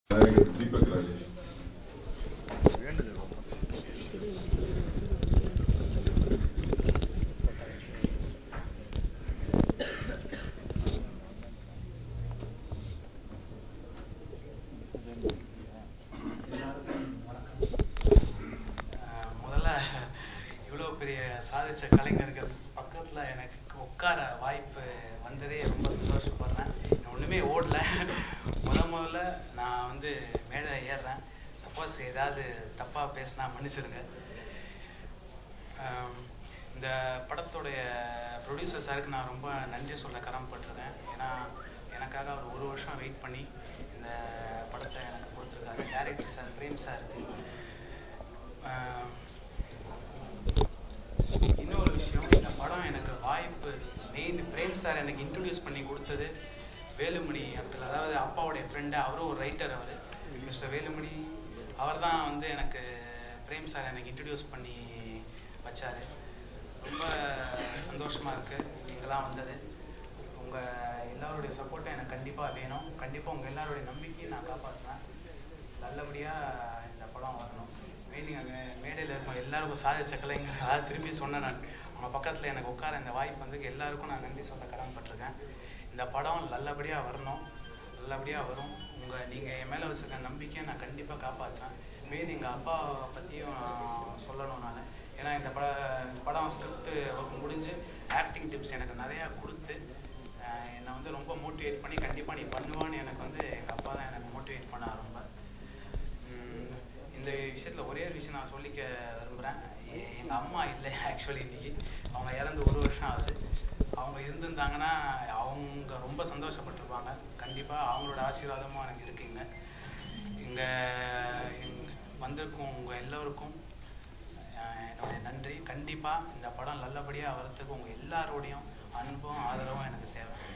நாயகர் தீபக் ராஜேஷ் அஹ் முதல்ல இவ்வளோ பெரிய சாதிச்ச கலைஞர்கள் பக்கத்துல எனக்கு உட்கார வாய்ப்பு வந்ததே ரொம்ப சந்தோஷப்படுறேன் நான் ஒண்ணுமே ஓடல முத முதல்ல நான் வந்து மேடை ஏறுறேன் சப்போஸ் ஏதாவது தப்பா பேசினா மன்னிச்சிடுங்க அஹ் இந்த படத்துடைய ப்ரொடியூசர் சாருக்கு நான் ரொம்ப நன்றி சொல்ல கடமைப்பட்டிருக்கேன் ஏன்னா எனக்காக அவர் ஒரு வருஷம் வெயிட் பண்ணி இந்த படத்தை எனக்கு கொடுத்துருக்காரு டேரக்டர் சார் பிரேம் சாருக்கு ஆஹ் இன்னொரு விஷயம் இந்த படம் எனக்கு வாய்ப்பு மெயின் பிரேம் சார் எனக்கு இன்ட்ரடியூஸ் பண்ணி கொடுத்தது வேலுமணி அங்கிள் அதாவது அப்பாவுடைய ஃப்ரெண்டு அவரும் ஒரு ரைட்டர் அவர் மிஸ்டர் வேலுமணி அவர் தான் வந்து எனக்கு பிரேம் சார் எனக்கு இன்ட்ரடியூஸ் பண்ணி வச்சாரு ரொம்ப சந்தோஷமா இருக்கு நீங்களாம் வந்தது உங்க எல்லாருடைய சப்போர்ட்டும் எனக்கு கண்டிப்பா வேணும் கண்டிப்பா உங்க எல்லாருடைய நம்பிக்கையை நான் காப்பாற்றுறேன் நல்லபடியா இந்த படம் வரணும் மீட்டிங் அங்கே மேடையில் இருக்கும் எல்லாருக்கும் சாதிச்ச கலைஞர் அதாவது திரும்பி சொன்னேன் நான் அவங்க பக்கத்தில் எனக்கு உட்கார இந்த வாய்ப்பு வந்து எல்லாருக்கும் நான் நன்றி சொல்ல கடமைப்பட்டிருக்கேன் இந்த படம் நல்லபடியாக வரணும் நல்லபடியாக வரும் உங்கள் நீங்கள் என் மேலே வச்சிருக்க நம்பிக்கையை நான் கண்டிப்பாக காப்பாற்றுறேன் மீதி எங்கள் அப்பாவை பற்றியும் சொல்லணும் நான் ஏன்னா இந்த பட படம் ஸ்கிரிப்ட் ஒர்க் முடிஞ்சு ஆக்டிங் டிப்ஸ் எனக்கு நிறையா கொடுத்து அஹ் என்னை வந்து ரொம்ப மோட்டிவேட் பண்ணி கண்டிப்பாக நீ பண்ணுவான்னு எனக்கு வந்து எங்கள் அப்பா தான் எனக்கு மோட்டிவேட் பண்ண ரொம்ப உம் இந்த விஷயத்துல ஒரே ஒரு விஷயம் நான் சொல்லிக்க விரும்புறேன் எ- எங்க அம்மா இல்லை ஆக்சுவலி இன்னைக்கு அவங்க இறந்து ஒரு வருஷம் ஆகுது அவங்க இருந்திருந்தாங்கன்னா அவங்க ரொம்ப சந்தோஷப்பட்டிருப்பாங்க கண்டிப்பா அவங்களோட ஆசீர்வாதமும் எனக்கு இருக்குங்க இங்க இங்க வந்திருக்கும் உங்க எல்லோருக்கும் அஹ், என்னுடைய நன்றி கண்டிப்பா இந்த படம் நல்லபடியா வரத்துக்கு உங்க எல்லாரோடையும் அன்பும் ஆதரவும் எனக்கு தேவை